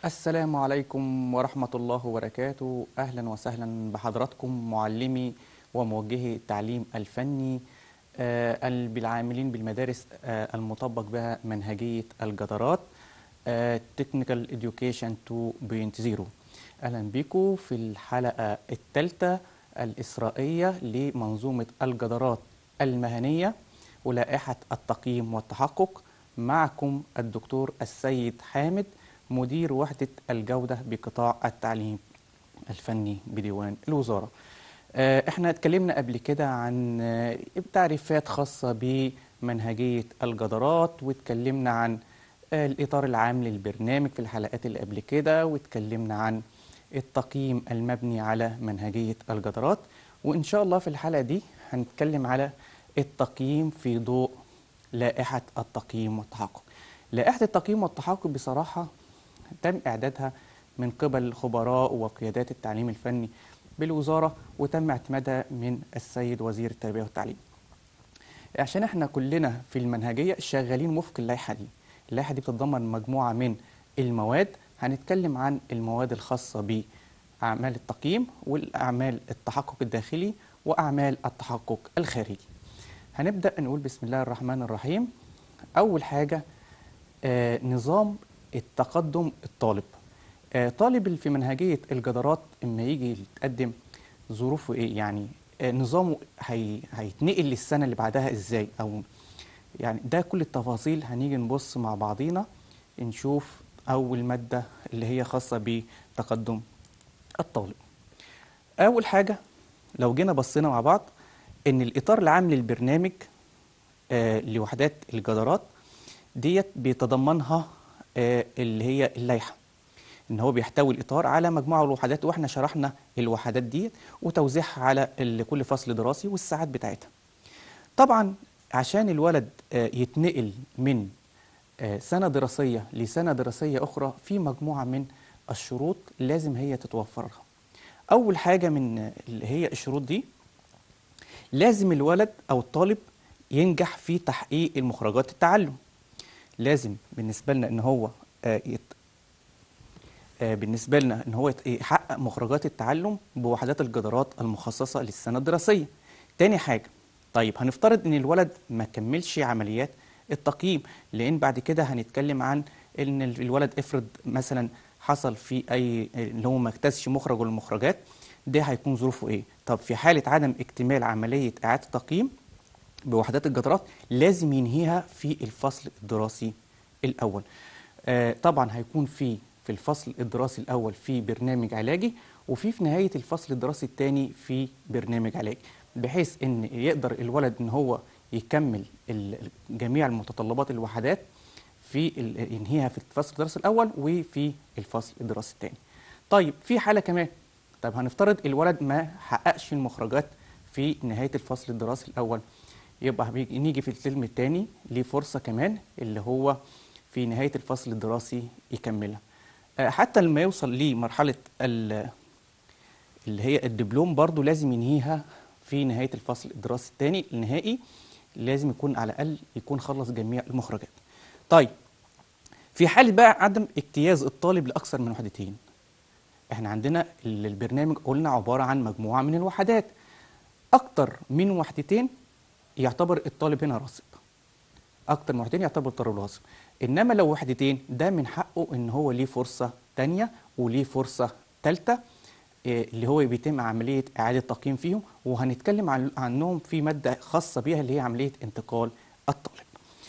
السلام عليكم ورحمة الله وبركاته أهلا وسهلا بحضراتكم معلمي وموجهي التعليم الفني آه، ال- بالعاملين بالمدارس آه، المطبق بها منهجية الجدارات آه، Technical Education 2.0 أهلا بكم في الحلقة الثالثة الإسرائيلية لمنظومة الجدارات المهنية ولائحة التقييم والتحقق معكم الدكتور السيد حامد مدير وحدة الجودة بقطاع التعليم الفني بديوان الوزارة آه، احنا اتكلمنا قبل كده عن آه، تعريفات خاصة بمنهجية الجدارات واتكلمنا عن آه، الإطار العام للبرنامج في الحلقات اللي قبل كده واتكلمنا عن التقييم المبني على منهجية الجدارات وإن شاء الله في الحلقة دي هنتكلم على التقييم في ضوء لائحة التقييم والتحقق لائحة التقييم والتحقق بصراحة تم إعدادها من قبل خبراء وقيادات التعليم الفني بالوزارة وتم اعتمادها من السيد وزير التربية والتعليم عشان احنا كلنا في المنهجية شغالين وفق اللائحة دي اللائحة دي بتتضمن مجموعة من المواد هنتكلم عن المواد الخاصة بأعمال التقييم والأعمال التحقق الداخلي وأعمال التحقق الخارجي هنبدأ نقول بسم الله الرحمن الرحيم أول حاجة آه، نظام التقدم الطالب آه، طالب اللي في منهجية الجدارات اما يجي يتقدم ظروفه ايه يعني آه، نظامه هي هيتنقل للسنة اللي بعدها ازاي او يعني ده كل التفاصيل هنيجي نبص مع بعضينا نشوف اول مادة اللي هي خاصة بتقدم الطالب اول حاجة لو جينا بصينا مع بعض ان الاطار العام للبرنامج آه، لوحدات الجدارات ديت بيتضمنها آه، اللي هي اللائحه ان هو بيحتوي الاطار على مجموعه من الوحدات واحنا شرحنا الوحدات دي وتوزيعها على ال- كل فصل دراسي والساعات بتاعتها طبعا عشان الولد آه، يتنقل من آه، سنه دراسيه لسنه دراسيه اخرى في مجموعه من الشروط لازم هي تتوفر لها اول حاجه من آه، اللي هي الشروط دي لازم الولد او الطالب ينجح في تحقيق المخرجات التعلم لازم بالنسبه لنا ان هو آه، يت... آه، بالنسبه لنا ان هو يت- يحقق مخرجات التعلم بوحدات الجدارات المخصصه للسنه الدراسيه تاني حاجه طيب هنفترض ان الولد ما كملش عمليات التقييم لان بعد كده هنتكلم عن ان الولد افرض مثلا حصل في اي اللي هو ما اجتازش مخرج من المخرجات ده هيكون ظروفه ايه طب في حاله عدم اكتمال عمليه اعاده التقييم بوحدات الجدارات لازم ينهيها في الفصل الدراسي الأول آه، طبعا هيكون في في الفصل الدراسي الأول في برنامج علاجي وفي في نهاية الفصل الدراسي الثاني في برنامج علاجي بحيث ان يقدر الولد ان هو يكمل ال- جميع المتطلبات الوحدات في ال- ينهيها في الفصل الدراسي الأول وفي الفصل الدراسي الثاني طيب في حالة كمان طب هنفترض الولد ما حققش المخرجات في نهاية الفصل الدراسي الأول يبقى بيجي- نيجي في الترم الثاني ليه فرصة كمان اللي هو في نهاية الفصل الدراسي يكملها آه، حتى لما يوصل لمرحلة ال- اللي هي الدبلوم برضو لازم ينهيها في نهاية الفصل الدراسي الثاني النهائي لازم يكون على الأقل يكون خلص جميع المخرجات طيب في حالة بقى عدم اجتياز الطالب لأكثر من وحدتين احنا عندنا ال- البرنامج قلنا عبارة عن مجموعة من الوحدات أكتر من وحدتين يعتبر الطالب هنا راسب اكتر من وحدتين يعتبر الطالب راسب انما لو وحدتين ده من حقه ان هو ليه فرصه تانية وليه فرصه ثالثه اللي هو بيتم عمليه اعاده تقييم فيهم وهنتكلم عن عنهم في ماده خاصه بيها اللي هي عمليه انتقال الطالب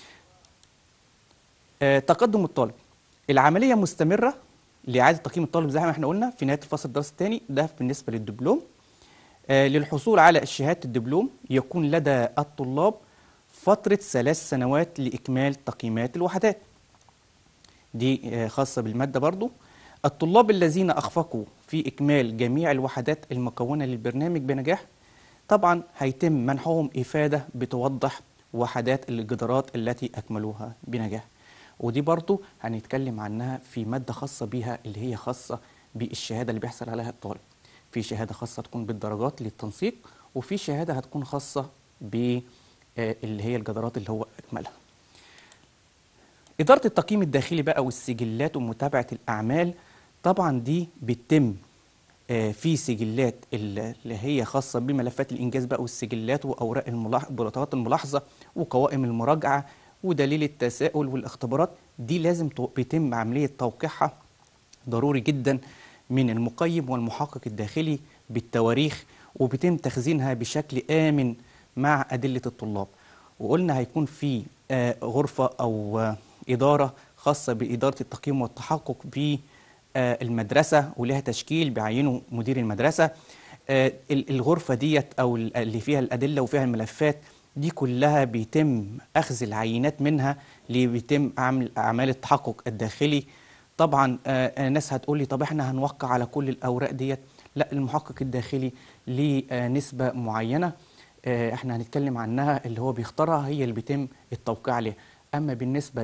آه، تقدم الطالب العمليه مستمره لاعاده تقييم الطالب زي ما احنا قلنا في نهايه الفصل الدراسي الثاني ده بالنسبه للدبلوم آه، للحصول على شهادة الدبلوم يكون لدى الطلاب فترة ثلاث سنوات لإكمال تقييمات الوحدات دي آه، خاصة بالمادة برضو الطلاب الذين أخفقوا في إكمال جميع الوحدات المكونة للبرنامج بنجاح طبعا هيتم منحهم إفادة بتوضح وحدات الجدارات التي أكملوها بنجاح ودي برضو هنتكلم عنها في مادة خاصة بيها اللي هي خاصة بالشهادة اللي بيحصل عليها الطالب في شهادة خاصة تكون بالدرجات للتنسيق وفي شهادة هتكون خاصة ب آه، اللي هي الجدارات اللي هو أكملها إدارة التقييم الداخلي بقى والسجلات ومتابعة الأعمال طبعا دي بتتم آه، في سجلات ال- اللي هي خاصة بملفات الإنجاز بقى والسجلات وأوراق الملاح... بطاقات الملاحظة وقوائم المراجعة ودليل التساؤل والاختبارات دي لازم تو- بيتم عملية توقيعها ضروري جدا من المقيم والمحقق الداخلي بالتواريخ وبيتم تخزينها بشكل آمن مع أدلة الطلاب وقلنا هيكون في آه، غرفة أو آه، إدارة خاصة بإدارة التقييم والتحقق بالمدرسة ولها تشكيل بيعينه مدير المدرسة آه، ال- الغرفة ديت أو ال- اللي فيها الأدلة وفيها الملفات دي كلها بيتم أخذ العينات منها اللي بيتم عمل أعمال التحقق الداخلي طبعا آه، آه، ناس هتقول لي طب احنا هنوقع على كل الأوراق ديت لا المحقق الداخلي ليه آه، نسبة معينة آه، احنا هنتكلم عنها اللي هو بيختارها هي اللي بيتم التوقيع عليها اما بالنسبه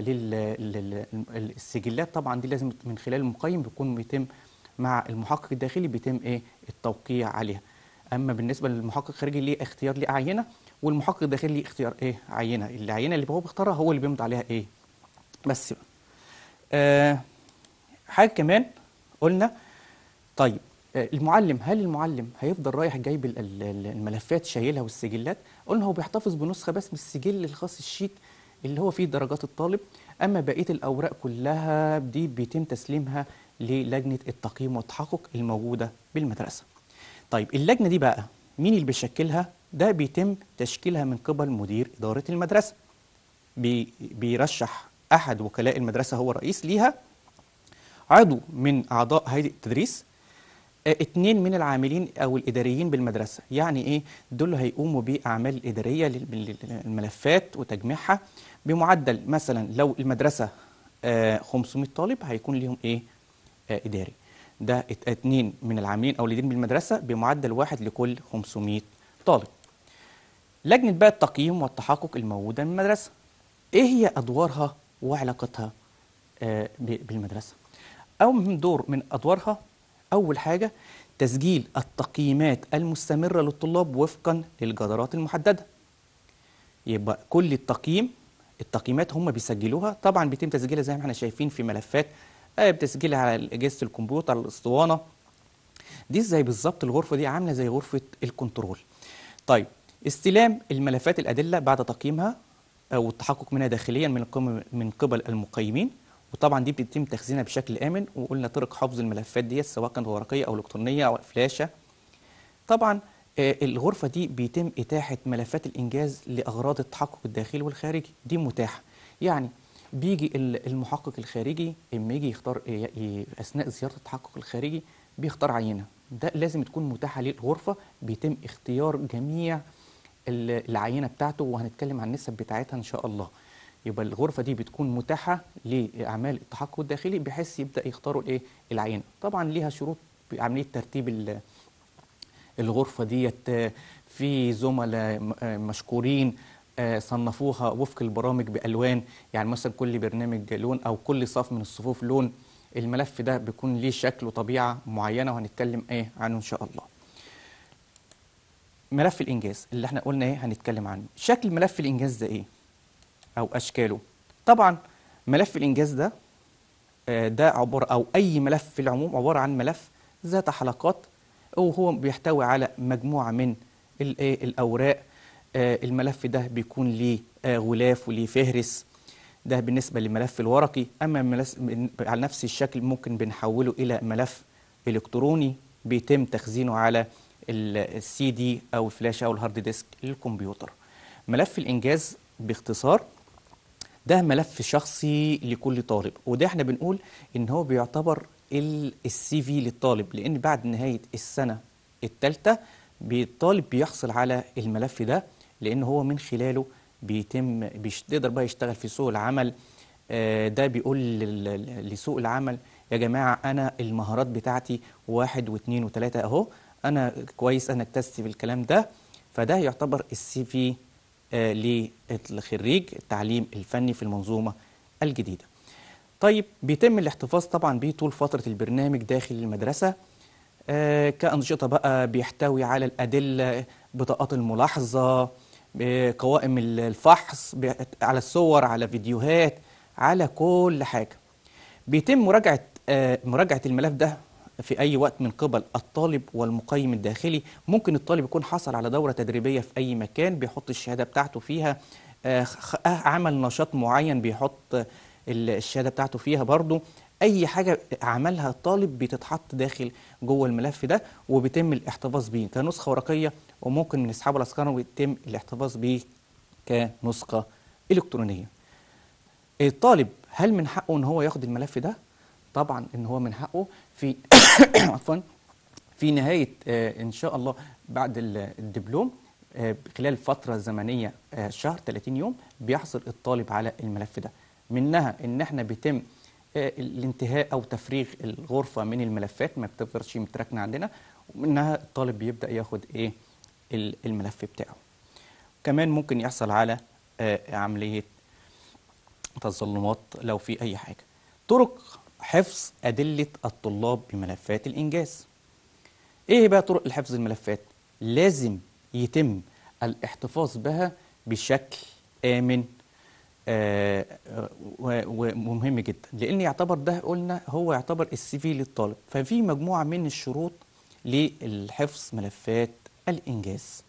للسجلات طبعا دي لازم من خلال المقيم بيكون بيتم مع المحقق الداخلي بيتم ايه التوقيع عليها اما بالنسبه للمحقق الخارجي ليه اختيار ليه عينه والمحقق الداخلي ليه اختيار ايه عينه العينه اللي هو بيختارها هو اللي بيمضي عليها ايه بس بقى. آه حاجه كمان قلنا طيب آه، المعلم هل المعلم هيفضل رايح جايب ال- ال- ال- الملفات شايلها والسجلات قلنا هو بيحتفظ بنسخه بس من السجل الخاص الشيت اللي هو فيه درجات الطالب اما بقيه الاوراق كلها دي بيتم تسليمها للجنه التقييم والتحقق الموجوده بالمدرسه طيب اللجنه دي بقى مين اللي بيشكلها ده بيتم تشكيلها من قبل مدير اداره المدرسه بي بيرشح احد وكلاء المدرسه هو الرئيس ليها عضو من اعضاء هيئه التدريس آه، اتنين من العاملين او الاداريين بالمدرسه يعني ايه دول هيقوموا باعمال الاداريه لل- للملفات وتجميعها بمعدل مثلا لو المدرسه آه، 500 طالب هيكون ليهم ايه آه، اداري ده ات- اتنين من العاملين او الاداريين بالمدرسه بمعدل واحد لكل 500 طالب لجنه بقى التقييم والتحقق الموجوده من المدرسه ايه هي ادوارها وعلاقتها آه، ب- بالمدرسه أو من دور من أدوارها أول حاجة تسجيل التقييمات المستمرة للطلاب وفقا للجدارات المحددة يبقى كل التقييم التقييمات هم بيسجلوها طبعا بيتم تسجيلها زي ما احنا شايفين في ملفات آه، بتسجيلها على اجهزه الكمبيوتر على الاسطوانه دي زي بالظبط الغرفه دي عامله زي غرفه الكنترول طيب استلام الملفات الادله بعد تقييمها او التحقق منها داخليا من القم- من قبل المقيمين وطبعا دي بتتم تخزينها بشكل امن وقلنا طرق حفظ الملفات دي سواء كانت ورقيه او الكترونيه او فلاشه طبعا آه، الغرفة دي بيتم إتاحة ملفات الإنجاز لأغراض التحقق الداخلي والخارجي دي متاحة يعني بيجي ال- المحقق الخارجي اما يجي يختار ي- ي- أثناء زيارة التحقق الخارجي بيختار عينة ده لازم تكون متاحة للغرفة بيتم اختيار جميع ال- العينة بتاعته وهنتكلم عن النسب بتاعتها إن شاء الله يبقى الغرفة دي بتكون متاحة لأعمال التحقق الداخلي بحيث يبدأ يختاروا الإيه العينة طبعا ليها شروط بعملية ترتيب ال- الغرفة ديت آه، في زملاء م- آه، مشكورين آه، صنفوها وفق البرامج بألوان يعني مثلا كل برنامج لون أو كل صف من الصفوف لون الملف ده بيكون ليه شكل وطبيعة معينة وهنتكلم ايه عنه إن شاء الله ملف الإنجاز اللي احنا قلنا ايه هنتكلم عنه شكل ملف الإنجاز ده ايه أو أشكاله طبعا ملف الإنجاز ده آه، ده عبارة أو أي ملف في العموم عبارة عن ملف ذات حلقات وهو بيحتوي على مجموعة من الإيه الأوراق آه، الملف ده بيكون ليه آه، غلاف وليه فهرس ده بالنسبة للملف الورقي أما الملف على نفس الشكل ممكن بنحوله إلى ملف إلكتروني بيتم تخزينه على السي دي أو الفلاشة أو الهارد ديسك للكمبيوتر ملف الإنجاز باختصار ده ملف شخصي لكل طالب وده احنا بنقول ان هو بيعتبر السي في للطالب لان بعد نهايه السنه الثالثه الطالب بيحصل على الملف ده لان هو من خلاله بيتم بيش- بيقدر بقى يشتغل في سوق العمل آه، ده بيقول لل- لسوق العمل يا جماعه انا المهارات بتاعتي واحد واثنين وثلاثه اهو انا كويس انا اكتسبت بالكلام ده فده يعتبر السي في آه، للخريج التعليم الفني في المنظومة الجديدة طيب بيتم الاحتفاظ طبعا بيه طول فترة البرنامج داخل المدرسة آه، كأنشطة بقى بيحتوي على الأدلة بطاقات الملاحظة آه، قوائم الفحص بي- على الصور على فيديوهات على كل حاجة بيتم مراجعة آه، مراجعة الملف ده في أي وقت من قبل الطالب والمقيم الداخلي ممكن الطالب يكون حصل على دورة تدريبية في أي مكان بيحط الشهادة بتاعته فيها آه، خ- آه، عمل نشاط معين بيحط ال- الشهادة بتاعته فيها برضو أي حاجة عملها الطالب بتتحط داخل جوه الملف ده وبيتم الاحتفاظ بيه كنسخة ورقية وممكن نسحبه الأسكان ويتم الاحتفاظ بيه كنسخة إلكترونية الطالب هل من حقه ان هو ياخد الملف ده طبعا ان هو من حقه في عفوا في نهايه آه، ان شاء الله بعد ال- الدبلوم آه، خلال فتره زمنيه آه، شهر 30 يوم بيحصل الطالب على الملف ده منها ان احنا بيتم آه، الانتهاء او تفريغ الغرفه من الملفات ما بتفضلش متراكنه عندنا ومنها الطالب بيبدا ياخد ايه ال- الملف بتاعه كمان ممكن يحصل على آه، عمليه تظلمات لو في أي حاجة طرق حفظ أدلة الطلاب بملفات الإنجاز إيه بقى طرق لحفظ الملفات؟ لازم يتم الاحتفاظ بها بشكل آمن آه، آه، و- ومهم جدا لأن يعتبر ده قلنا هو يعتبر السي في للطالب ففي مجموعة من الشروط للحفظ ملفات الإنجاز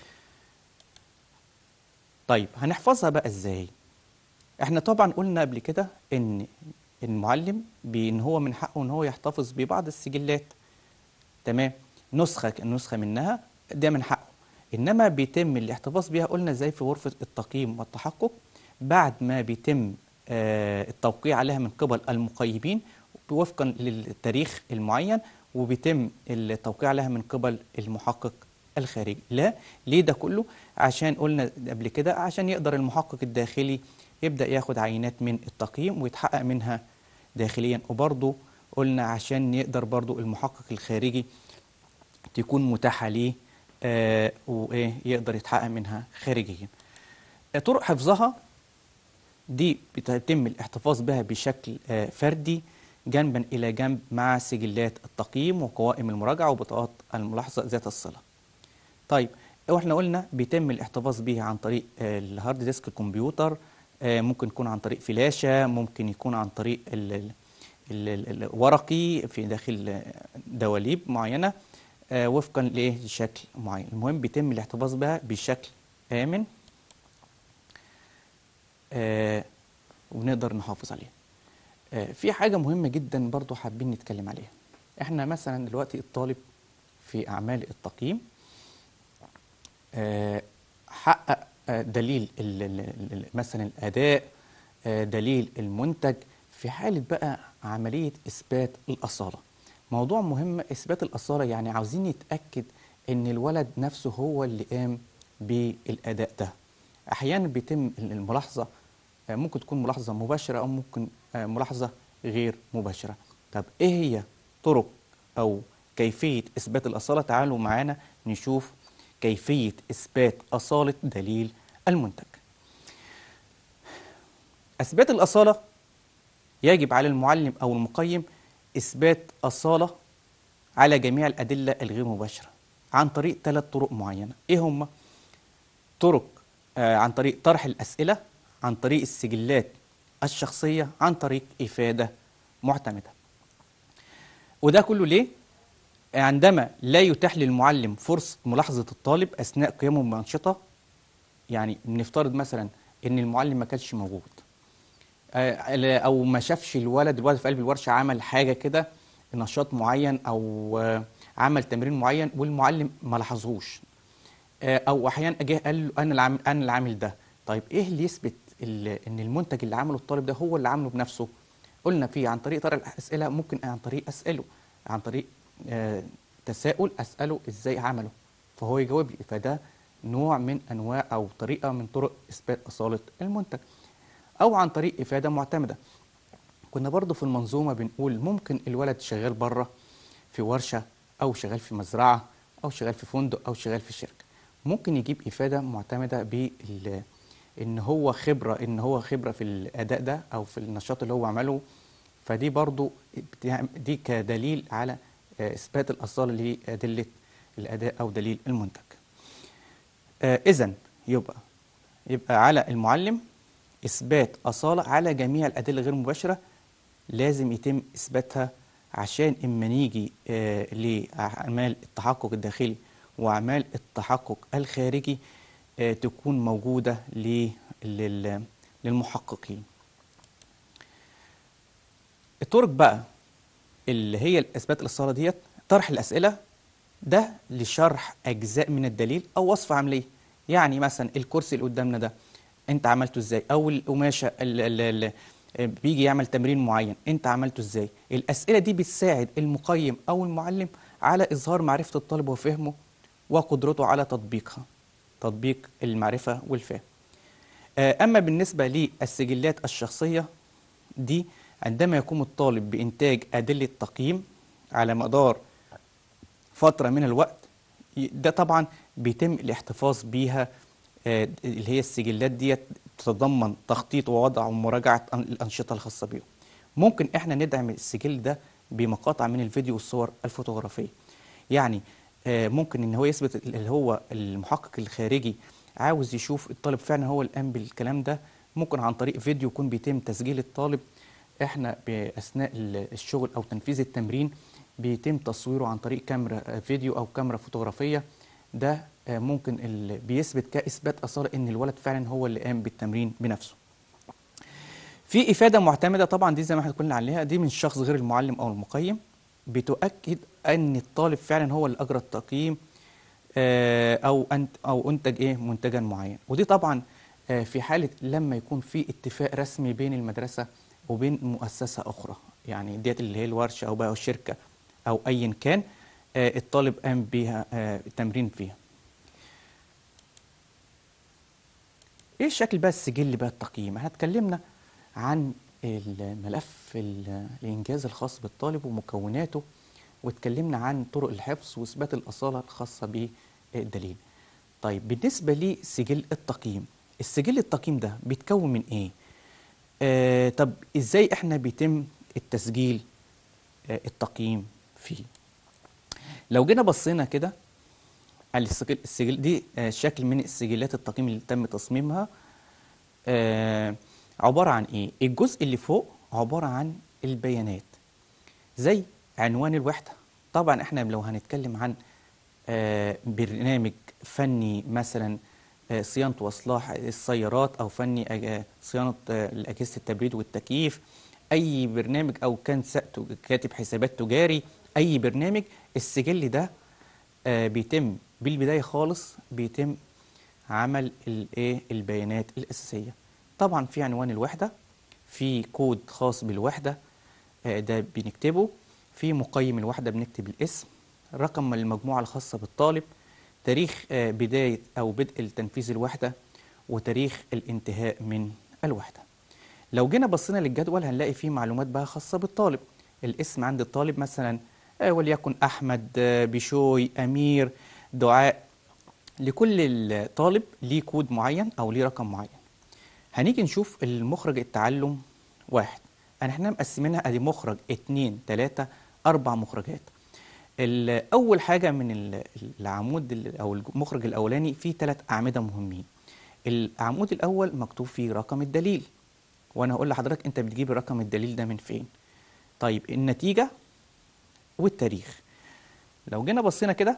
طيب هنحفظها بقى إزاي؟ احنا طبعا قلنا قبل كده ان المعلم بان هو من حقه ان هو يحتفظ ببعض السجلات تمام نسخه نسخه منها ده من حقه انما بيتم الاحتفاظ بيها قلنا زي في غرفه التقييم والتحقق بعد ما بيتم آه، التوقيع عليها من قبل المقيمين وفقا للتاريخ المعين وبيتم التوقيع عليها من قبل المحقق الخارجي لا ليه ده كله عشان قلنا قبل كده عشان يقدر المحقق الداخلي يبدأ ياخد عينات من التقييم ويتحقق منها داخليا وبرضه قلنا عشان يقدر برضه المحقق الخارجي تكون متاحة ليه آه وإيه يقدر يتحقق منها خارجيا آه، طرق حفظها دي بيتم الاحتفاظ بها بشكل آه، فردي جنبا إلى جنب مع سجلات التقييم وقوائم المراجعة وبطاقات الملاحظة ذات الصلة طيب واحنا قلنا بيتم الاحتفاظ بيها عن طريق آه، الهارد ديسك الكمبيوتر آه، ممكن يكون عن طريق فلاشة ممكن يكون عن طريق ال- ال- ال- ال- الورقي في داخل آه، دواليب معينة آه، وفقا لايه لشكل معين المهم بيتم الاحتفاظ بها بشكل آمن آه، ونقدر نحافظ عليها آه، في حاجة مهمة جدا برضو حابين نتكلم عليها احنا مثلا دلوقتي الطالب في أعمال التقييم آه، حقق آه، دليل ال- ال- ال- مثلا الأداء آه، دليل المنتج في حالة بقى عملية إثبات الأصالة موضوع مهم إثبات الأصالة يعني عاوزين نتأكد إن الولد نفسه هو اللي قام بالأداء ده أحيانا بيتم الملاحظة آه، ممكن تكون ملاحظة مباشرة أو ممكن آه، ملاحظة غير مباشرة طب إيه هي طرق أو كيفية إثبات الأصالة تعالوا معانا نشوف كيفية إثبات أصالة دليل المنتج إثبات الأصالة يجب على المعلم أو المقيم إثبات أصالة على جميع الأدلة الغير مباشرة عن طريق ثلاث طرق معينة إيه هم؟ طرق آه، عن طريق طرح الأسئلة عن طريق السجلات الشخصية عن طريق إفادة معتمدة وده كله ليه؟ عندما لا يتاح للمعلم فرصة ملاحظة الطالب أثناء قيامه بأنشطة يعني بنفترض مثلا إن المعلم ما كانش موجود آه، او ما شافش الولد الولد في قلب الورشه عمل حاجه كده نشاط معين او آه، عمل تمرين معين والمعلم ما لاحظهوش آه، او احيانا جه قال له انا اللي عامل انا اللي عامل ده طيب ايه اللي يثبت ال- ان المنتج اللي عمله الطالب ده هو اللي عامله بنفسه قلنا فيه عن طريق طرح الاسئله ممكن عن طريق اساله عن طريق آه، تساؤل اساله ازاي عمله فهو يجاوب لي فده نوع من انواع او طريقه من طرق اثبات اصاله المنتج او عن طريق افاده معتمده كنا برضو في المنظومه بنقول ممكن الولد شغال بره في ورشه او شغال في مزرعه او شغال في فندق او شغال في شركه ممكن يجيب افاده معتمده بال ان هو خبره ان هو خبره في الاداء ده او في النشاط اللي هو عمله فدي برضو بتع- دي كدليل على آه، اثبات الاصاله لادله الاداء او دليل المنتج اذا يبقى يبقى على المعلم اثبات اصاله على جميع الادله غير المباشره لازم يتم إثباتها عشان إما نيجي آه، لأعمال التحقق الداخلي وأعمال التحقق الخارجي آه، تكون موجودة ل- لل- للمحققين الطرق بقى اللي هي الإثبات الإصالة ديت طرح الأسئلة ده لشرح أجزاء من الدليل أو وصفة عملية يعني مثلا الكرسي اللي قدامنا ده أنت عملته إزاي أو القماشة اللي اللي بيجي يعمل تمرين معين أنت عملته إزاي الأسئلة دي بتساعد المقيم أو المعلم على إظهار معرفة الطالب وفهمه وقدرته على تطبيقها تطبيق المعرفة والفهم آه، أما بالنسبة للسجلات الشخصية دي عندما يقوم الطالب بإنتاج أدلة تقييم على مدار فترة من الوقت ي- ده طبعا بيتم الاحتفاظ بيها آه، اللي هي السجلات ديت تتضمن تخطيط ووضع ومراجعة أن- الأنشطة الخاصة بيهم ممكن احنا ندعم السجل ده بمقاطع من الفيديو والصور الفوتوغرافية يعني آه، ممكن ان هو يثبت اللي هو المحقق الخارجي عاوز يشوف الطالب فعلا هو اللي قام بالكلام ده ممكن عن طريق فيديو يكون بيتم تسجيل الطالب احنا باثناء ال- الشغل او تنفيذ التمرين بيتم تصويره عن طريق كاميرا آه، فيديو او كاميرا فوتوغرافيه ده آه، ممكن ال- بيثبت كاثبات اثار ان الولد فعلا هو اللي قام بالتمرين بنفسه في افاده معتمده طبعا دي زي ما احنا قلنا عليها دي من شخص غير المعلم او المقيم بتؤكد ان الطالب فعلا هو اللي اجرى التقييم آه، او انت او انتج ايه منتجا معين ودي طبعا آه، في حاله لما يكون في اتفاق رسمي بين المدرسه وبين مؤسسه اخرى يعني ديت اللي هي الورشه او بقى الشركه او ايا كان آه، الطالب قام بيها آه، التمرين فيها ايه الشكل بقى السجل بقى التقييم احنا اتكلمنا عن الملف ال- الانجاز الخاص بالطالب ومكوناته واتكلمنا عن طرق الحفظ واثبات الاصاله الخاصه بالدليل طيب بالنسبه لسجل التقييم السجل التقييم ده بيتكون من ايه آه طب ازاي احنا بيتم التسجيل آه التقييم فيه لو جينا بصينا كده على السجل, السجل دي آه شكل من السجلات التقييم اللي تم تصميمها آه عبارة عن ايه الجزء اللي فوق عبارة عن البيانات زي عنوان الوحدة طبعا احنا لو هنتكلم عن آه برنامج فني مثلا آه صيانة واصلاح السيارات او فني آه صيانة آه اجهزة التبريد والتكييف اي برنامج او كان سا- كاتب حسابات تجاري اي برنامج السجل ده آه بيتم بالبداية خالص بيتم عمل الايه البيانات الأساسية طبعا في عنوان الوحدة في كود خاص بالوحدة آه، ده بنكتبه في مقيم الوحدة بنكتب الاسم رقم المجموعة الخاصة بالطالب تاريخ آه، بداية أو بدء تنفيذ الوحدة وتاريخ الانتهاء من الوحدة لو جينا بصينا للجدول هنلاقي فيه معلومات بقى خاصة بالطالب الاسم عند الطالب مثلا آه، وليكن أحمد آه، بشوي أمير دعاء لكل الطالب ليه كود معين أو ليه رقم معين هنيجي نشوف المخرج التعلم واحد أنا احنا مقسمينها ادي مخرج اتنين تلاتة أربع مخرجات ال- أول حاجة من ال- العمود ال- أو المخرج الأولاني فيه ثلاث أعمدة مهمين العمود الأول مكتوب فيه رقم الدليل وأنا هقول لحضرتك أنت بتجيب رقم الدليل ده من فين طيب النتيجة والتاريخ لو جينا بصينا كده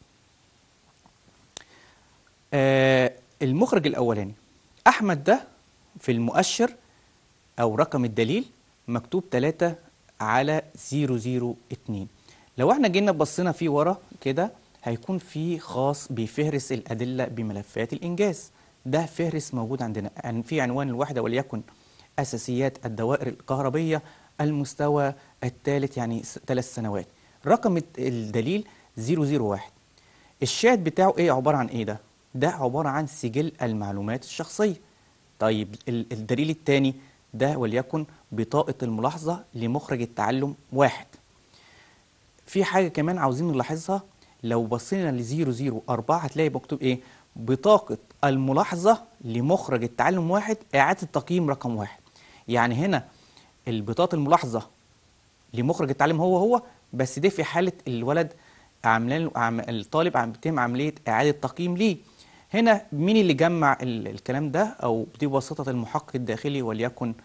آه المخرج الأولاني أحمد ده في المؤشر أو رقم الدليل مكتوب 3 على 002 لو احنا جينا بصينا فيه ورا كده هيكون في خاص بفهرس الأدلة بملفات الإنجاز ده فهرس موجود عندنا يعني في عنوان الوحدة وليكن أساسيات الدوائر الكهربية المستوى الثالث يعني س- ثلاث سنوات رقم الت- الدليل 001 الشاهد بتاعه ايه عبارة عن ايه ده ده عبارة عن سجل المعلومات الشخصية طيب ال- الدليل الثاني ده وليكن بطاقة الملاحظة لمخرج التعلم واحد في حاجة كمان عاوزين نلاحظها لو بصينا ل 004 هتلاقي مكتوب ايه بطاقة الملاحظة لمخرج التعلم واحد إعادة التقييم رقم واحد يعني هنا البطاقة الملاحظة لمخرج التعليم هو هو بس ده في حالة الولد عاملين له- عم الطالب عم بيتم عملية إعادة تقييم ليه هنا مين اللي جمع ال- الكلام ده أو دي بواسطة المحقق الداخلي وليكن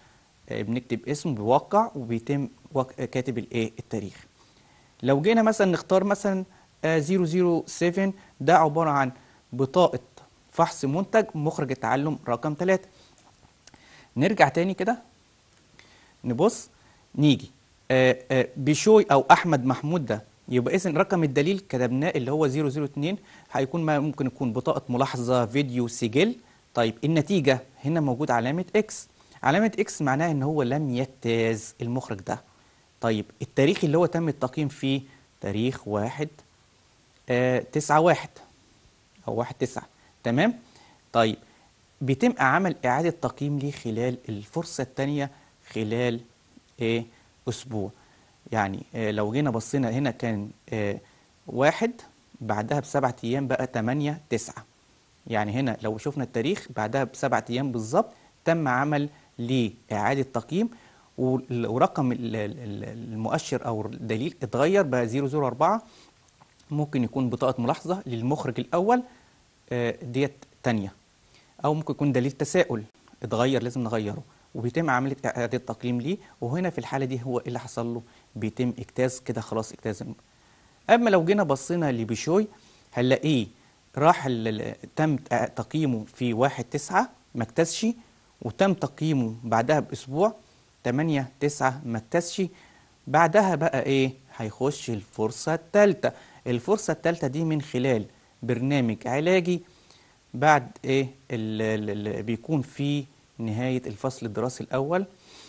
آه، بنكتب اسمه بيوقع وبيتم وك- كاتب الايه التاريخ لو جينا مثلا نختار مثلا آه، 007 ده عبارة عن بطاقة فحص منتج مخرج التعلم رقم 3 نرجع تاني كده نبص نيجي آه، آه، بشوي او احمد محمود ده يبقى اذا رقم الدليل كتبناه اللي هو 002 هيكون ما ممكن يكون بطاقه ملاحظه فيديو سجل طيب النتيجه هنا موجود علامه اكس علامه اكس معناها ان هو لم يجتاز المخرج ده طيب التاريخ اللي هو تم التقييم فيه تاريخ واحد آه تسعة واحد أو واحد تسعة تمام طيب بيتم عمل إعادة تقييم ليه خلال الفرصة الثانية خلال إيه أسبوع يعني آه لو جينا بصينا هنا كان آه واحد بعدها بسبعة أيام بقى تمانية تسعة يعني هنا لو شفنا التاريخ بعدها بسبعة أيام بالظبط تم عمل ليه إعادة تقييم وال- ورقم ال- ال- المؤشر أو الدليل اتغير بقى 004 ممكن يكون بطاقة ملاحظة للمخرج الأول آه، ديت تانية أو ممكن يكون دليل تساؤل اتغير لازم نغيره وبيتم عملية إعادة تقييم ليه وهنا في الحالة دي هو إيه اللي حصل له بيتم اجتاز كده خلاص اجتاز الم- أما لو جينا بصينا لبشوي هنلاقيه راح ال- ال- تم تقييمه في واحد تسعة ما اجتازش وتم تقييمه بعدها بأسبوع تمانية تسعة ما اجتازش بعدها بقى ايه هيخش الفرصة الثالثة الفرصة الثالثة دي من خلال برنامج علاجي بعد ايه اللي بيكون في نهاية الفصل الدراسي الأول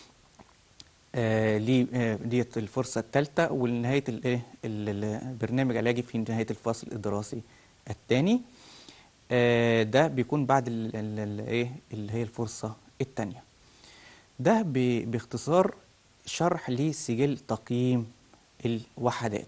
آه ليه آه ديت الفرصة الثالثة ونهاية الايه ال- ال- البرنامج العلاجي في نهاية الفصل الدراسي الثاني آه ده بيكون بعد ال- ال- ال- ايه اللي هي الفرصة الثانية ده ب- باختصار شرح لسجل تقييم الوحدات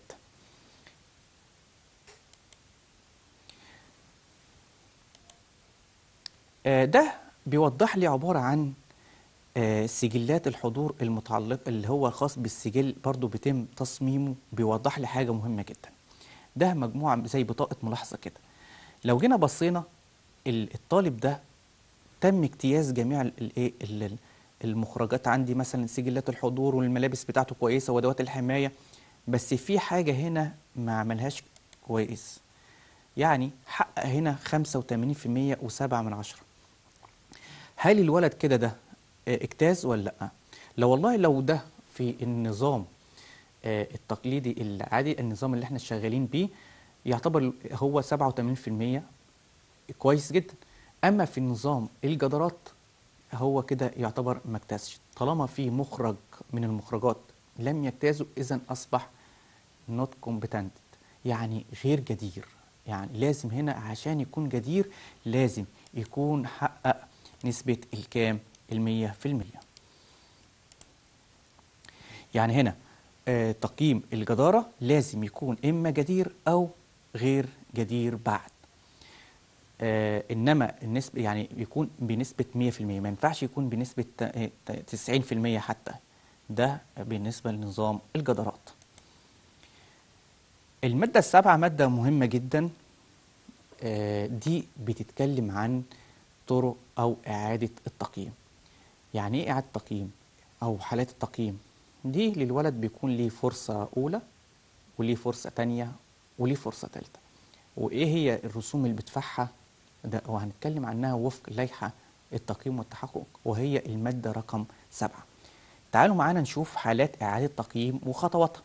آه، ده بيوضح لي عبارة عن آه، سجلات الحضور المتعلق اللي هو خاص بالسجل برضو بيتم تصميمه بيوضح لي حاجة مهمة جدا ده مجموعة زي بطاقة ملاحظة كده لو جينا بصينا ال- الطالب ده تم اجتياز جميع ال- الايه ال- ال- المخرجات عندي مثلا سجلات الحضور والملابس بتاعته كويسة وادوات الحماية بس في حاجة هنا ما عملهاش كويس يعني حقق هنا 85% وسبعة من عشرة هل الولد كده ده آه، اجتاز ولا لا لو والله لو ده في النظام آه، التقليدي العادي النظام اللي احنا شغالين بيه يعتبر هو 87% كويس جدا اما في النظام الجدارات هو كده يعتبر ما اجتازش طالما في مخرج من المخرجات لم يجتازه اذا اصبح not competent يعني غير جدير يعني لازم هنا عشان يكون جدير لازم يكون حقق نسبة الكام المية في المية يعني هنا آه تقييم الجدارة لازم يكون إما جدير أو غير جدير بعد آه إنما النسبة يعني يكون بنسبة 100% ما ينفعش يكون بنسبة آه، 90% حتى ده بالنسبة لنظام الجدارات المادة السابعة مادة مهمة جدا آه، دي بتتكلم عن طرق أو إعادة التقييم يعني إيه إعادة تقييم أو حالات التقييم دي للولد بيكون ليه فرصة أولى وليه فرصة تانية وليه فرصة تالتة وإيه هي الرسوم اللي بيدفعها ده وهنتكلم عنها وفق لائحة التقييم والتحقق وهي المادة رقم سبعة تعالوا معانا نشوف حالات إعادة تقييم وخطواتها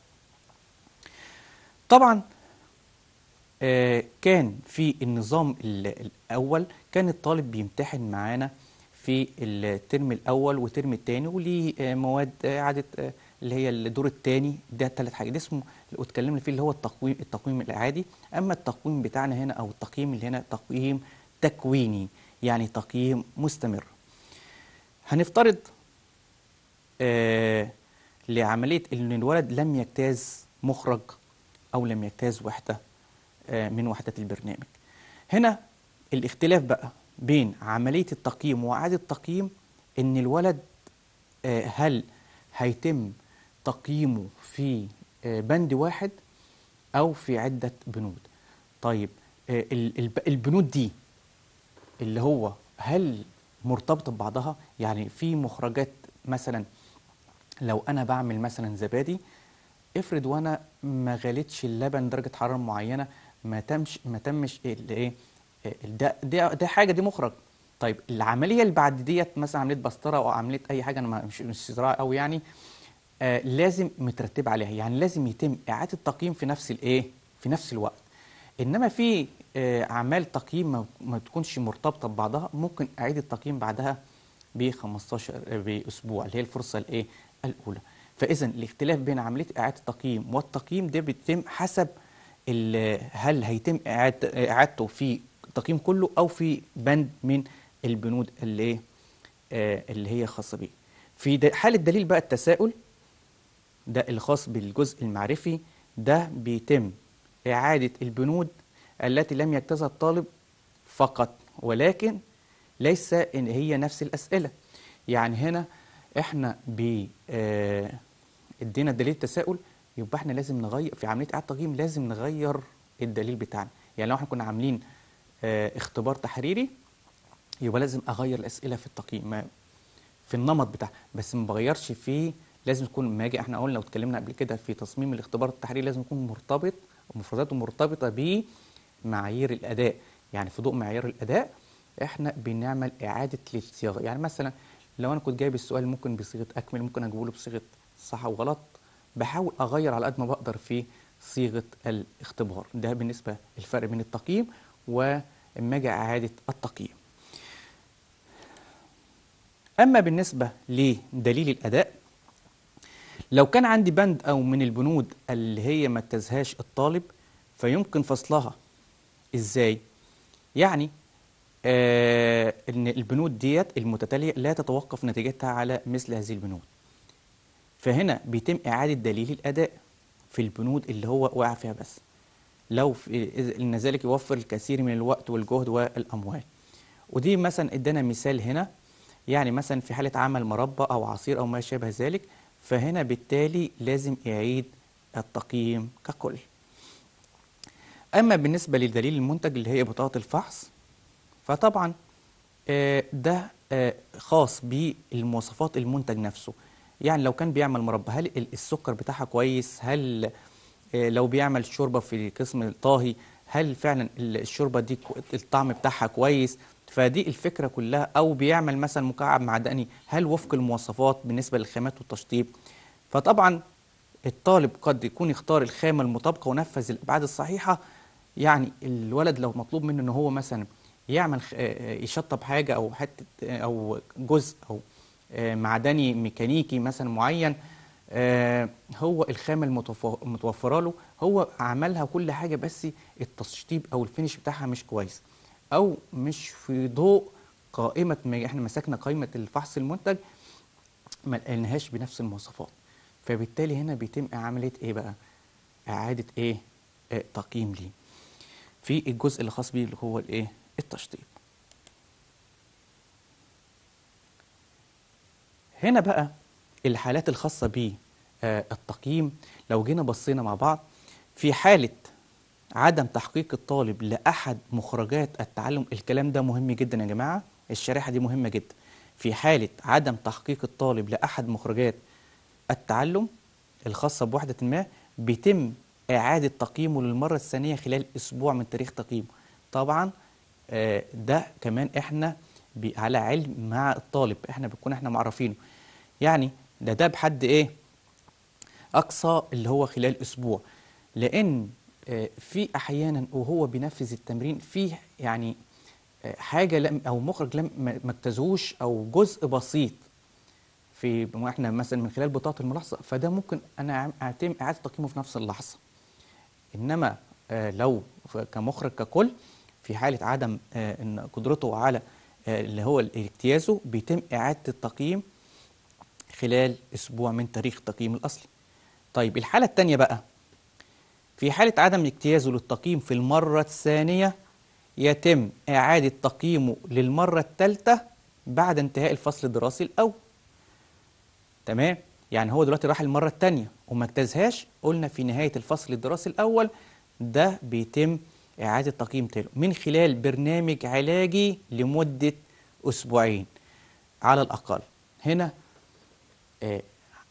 طبعا آه، كان في النظام ال- الأول كان الطالب بيمتحن معانا في الترم الأول والترم الثاني وليه آه، مواد آه، إعادة آه، اللي هي الدور الثاني ده ثلاث حاجات ده اسمه اللي اتكلمنا فيه اللي هو التقويم التقويم العادي أما التقويم بتاعنا هنا أو التقييم اللي هنا تقييم تكويني يعني تقييم مستمر هنفترض آه لعملية إن الولد لم يجتاز مخرج أو لم يجتاز وحدة آه من وحدات البرنامج هنا الاختلاف بقى بين عملية التقييم وإعادة التقييم إن الولد آه هل هيتم تقييمه في آه بند واحد أو في عدة بنود طيب آه ال- الب- البنود دي اللي هو هل مرتبطة ببعضها يعني في مخرجات مثلا لو انا بعمل مثلا زبادي افرض وانا ما غليتش اللبن درجه حراره معينه ما تمش ما تمش الايه ده ده ده حاجه دي مخرج طيب العمليه اللي بعد ديت مثلا عمليه بسطره او عمليه اي حاجه انا ما- مش مش زراعه قوي يعني آه لازم مترتب عليها يعني لازم يتم اعاده التقييم في نفس الايه في نفس الوقت انما في آه اعمال تقييم ما, ما تكونش مرتبطه ببعضها ممكن اعيد التقييم بعدها ب 15 آه، باسبوع اللي هي الفرصه الايه الاولى فاذا الاختلاف بين عمليه اعاده التقييم والتقييم ده بيتم حسب ال- هل هيتم إعادة- اعادته في التقييم كله او في بند من البنود اللي ايه آه، اللي هي خاصه بيه في د- حاله دليل بقى التساؤل ده الخاص بالجزء المعرفي ده بيتم إعادة البنود التي لم يجتازها الطالب فقط ولكن ليس إن هي نفس الأسئلة يعني هنا إحنا ب آه، ادينا دليل التساؤل يبقى إحنا لازم نغير في عملية إعادة تقييم لازم نغير الدليل بتاعنا يعني لو إحنا كنا عاملين آه، اختبار تحريري يبقى لازم أغير الأسئلة في التقييم ما في النمط بتاعها بس ما بغيرش فيه لازم يكون لما اجي احنا قلنا لو اتكلمنا قبل كده في تصميم الاختبار التحريري لازم يكون مرتبط ومفرداته مرتبطه بمعايير الاداء يعني في ضوء معايير الاداء احنا بنعمل اعاده للصياغه يعني مثلا لو انا كنت جايب السؤال ممكن بصيغه اكمل ممكن اجيبه له بصيغه صح وغلط بحاول اغير على قد ما بقدر في صيغه الاختبار ده بالنسبه الفرق بين التقييم واما اجي اعاده التقييم أما بالنسبة لدليل الأداء لو كان عندي بند أو من البنود اللي هي ما اجتازهاش الطالب فيمكن فصلها إزاي؟ يعني آه إن البنود ديت المتتالية لا تتوقف نتيجتها على مثل هذه البنود فهنا بيتم إعادة دليل الأداء في البنود اللي هو وقع فيها بس لو في إذ- إن ذلك يوفر الكثير من الوقت والجهد والأموال ودي مثلا ادانا مثال هنا يعني مثلا في حالة عمل مربى أو عصير أو ما شابه ذلك فهنا بالتالي لازم يعيد التقييم ككل أما بالنسبة لدليل المنتج اللي هي بطاقة الفحص فطبعا آه، ده آه، خاص بالمواصفات المنتج نفسه يعني لو كان بيعمل مربى هل ال- السكر بتاعها كويس هل آه، لو بيعمل شوربة في قسم الطاهي هل فعلا ال- الشوربة دي كو- الطعم بتاعها كويس فدي الفكرة كلها أو بيعمل مثلا مكعب معدني هل وفق المواصفات بالنسبة للخامات والتشطيب فطبعا الطالب قد يكون يختار الخامة المطابقة ونفذ الأبعاد الصحيحة يعني الولد لو مطلوب منه ان هو مثلا يعمل خ- آه، يشطب حاجة أو حتة آه، أو جزء أو آه، معدني ميكانيكي مثلا معين آه، هو الخامة المتوف- المتوفرة له هو عملها كل حاجة بس التشطيب أو الفينش بتاعها مش كويس أو مش في ضوء قائمة ما احنا مسكنا قائمة الفحص المنتج ما لقيناهاش بنفس المواصفات فبالتالي هنا بيتم عملية ايه بقى اعادة ايه آه تقييم ليه في الجزء اللي خاص بيه اللي هو الايه التشطيب هنا بقى الحالات الخاصة بالتقييم لو جينا بصينا مع بعض في حالة عدم تحقيق الطالب لأحد مخرجات التعلم الكلام ده مهم جدا يا جماعة الشريحة دي مهمة جدا في حالة عدم تحقيق الطالب لأحد مخرجات التعلم الخاصة بوحدة ما بيتم إعادة تقييمه للمرة الثانية خلال أسبوع من تاريخ تقييمه طبعا آه، ده كمان احنا بي- على علم مع الطالب احنا بنكون احنا معرفينه يعني ده ده بحد ايه اقصى اللي هو خلال اسبوع لان آه، في احيانا وهو بينفذ التمرين فيه يعني آه، حاجه لم او مخرج لم ما ما اجتازوش او جزء بسيط في ما احنا مثلا من خلال بطاقه الملاحظه فده ممكن انا اعتم اعاده تقييمه في نفس اللحظه انما آه، لو ف- كمخرج ككل في حاله عدم آه، ان قدرته على آه، اللي هو اجتيازه بيتم اعاده التقييم خلال اسبوع من تاريخ التقييم الاصلي طيب الحاله الثانيه بقى في حاله عدم اجتيازه للتقييم في المره الثانيه يتم اعاده تقييمه للمره الثالثه بعد انتهاء الفصل الدراسي الاول تمام يعني هو دلوقتي راح المرة التانية وما اجتازهاش قلنا في نهاية الفصل الدراسي الأول ده بيتم إعادة تقييم تاني من خلال برنامج علاجي لمدة أسبوعين على الأقل هنا آه،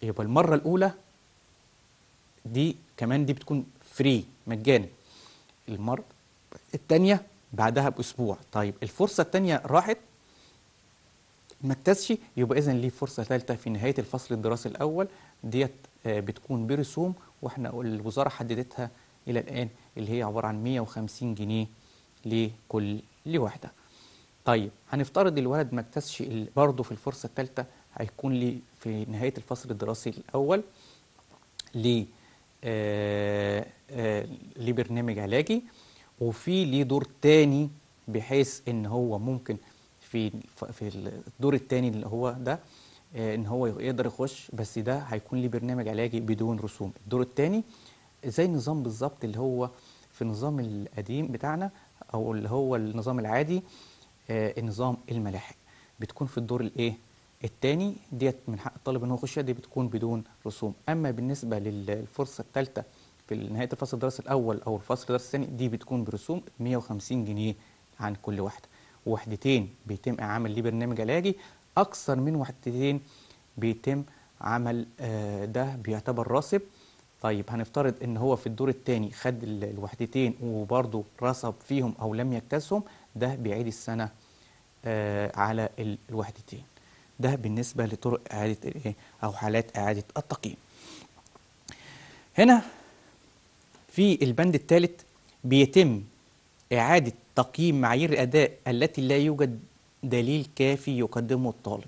يبقى المرة الأولى دي كمان دي بتكون فري مجانا المرة التانية بعدها بأسبوع طيب الفرصة التانية راحت ما اجتازش يبقى إذا ليه فرصة ثالثة في نهاية الفصل الدراسي الأول ديت آه، بتكون برسوم واحنا الوزارة حددتها إلى الآن اللي هي عبارة عن 150 جنيه لكل لوحدة طيب هنفترض الولد ما اجتازش ال- برضه في الفرصة الثالثة هيكون لي في نهاية الفصل الدراسي الأول ل آه، آه، لبرنامج علاجي وفي ليه دور تاني بحيث ان هو ممكن في في الدور التاني اللي هو ده آه، ان هو يقدر يخش بس ده هيكون ليه برنامج علاجي بدون رسوم الدور التاني زي النظام بالظبط اللي هو في النظام القديم بتاعنا او اللي هو النظام العادي آه، النظام الملاحق بتكون في الدور الايه التاني ديت من حق الطالب ان هو يخشها دي بتكون بدون رسوم اما بالنسبه للفرصه الثالثه في نهايه الفصل الدراسي الاول او الفصل الدراسي الثاني دي بتكون برسوم 150 جنيه عن كل واحده وحدتين بيتم عمل ليه برنامج علاجي اكثر من وحدتين بيتم عمل آه، ده بيعتبر راسب طيب هنفترض ان هو في الدور الثاني خد ال- الوحدتين وبرضه رسب فيهم او لم يجتازهم ده بيعيد السنه آه، على ال- الوحدتين ده بالنسبه لطرق اعاده الايه او حالات اعاده التقييم هنا في البند الثالث بيتم إعادة تقييم معايير الأداء التي لا يوجد دليل كافي يقدمه الطالب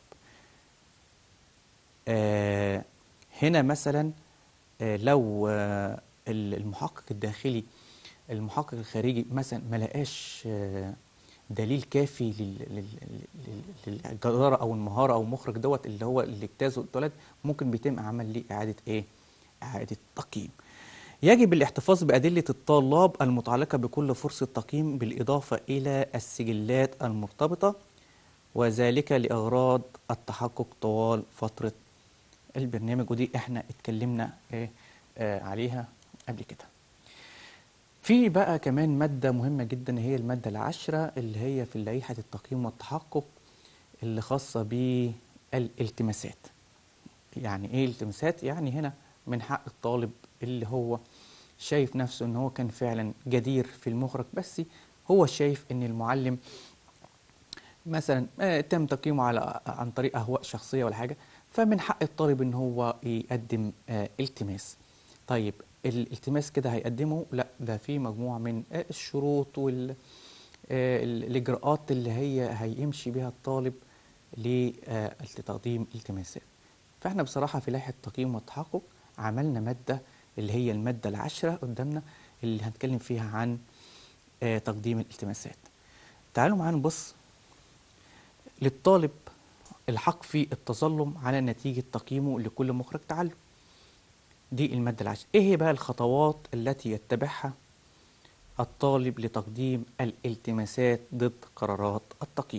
آه هنا مثلا آه لو آه ال- المحقق الداخلي المحقق الخارجي مثلا ما لقاش آه دليل كافي لل- لل- لل- للجدارة أو المهارة أو المخرج دوت اللي هو اللي اجتازه الولد ممكن بيتم عمل ليه إعادة إيه؟ إعادة تقييم يجب الاحتفاظ بأدلة الطلاب المتعلقة بكل فرصة تقييم بالإضافة إلى السجلات المرتبطة وذلك لأغراض التحقق طوال فترة البرنامج ودي احنا اتكلمنا ايه آه عليها قبل كده في بقى كمان مادة مهمة جدا هي المادة العاشرة اللي هي في لائحة التقييم والتحقق اللي خاصة بالالتماسات يعني ايه التماسات يعني هنا من حق الطالب اللي هو شايف نفسه ان هو كان فعلا جدير في المخرج بس هو شايف ان المعلم مثلا آه، تم تقييمه على عن طريق اهواء شخصيه ولا حاجه فمن حق الطالب ان هو يقدم آه، التماس طيب الالتماس كده هيقدمه لا ده في مجموعه من آه، الشروط وال آه، ال- الاجراءات اللي هي هيمشي بها الطالب لتقديم التماسات فاحنا بصراحه في لائحه التقييم والتحقق عملنا ماده اللي هي الماده العاشره قدامنا اللي هنتكلم فيها عن آه، تقديم الالتماسات تعالوا معانا نبص للطالب الحق في التظلم على نتيجة تقييمه لكل مخرج تعلم دي المادة العاشرة ايه هي بقى الخطوات التي يتبعها الطالب لتقديم الالتماسات ضد قرارات التقييم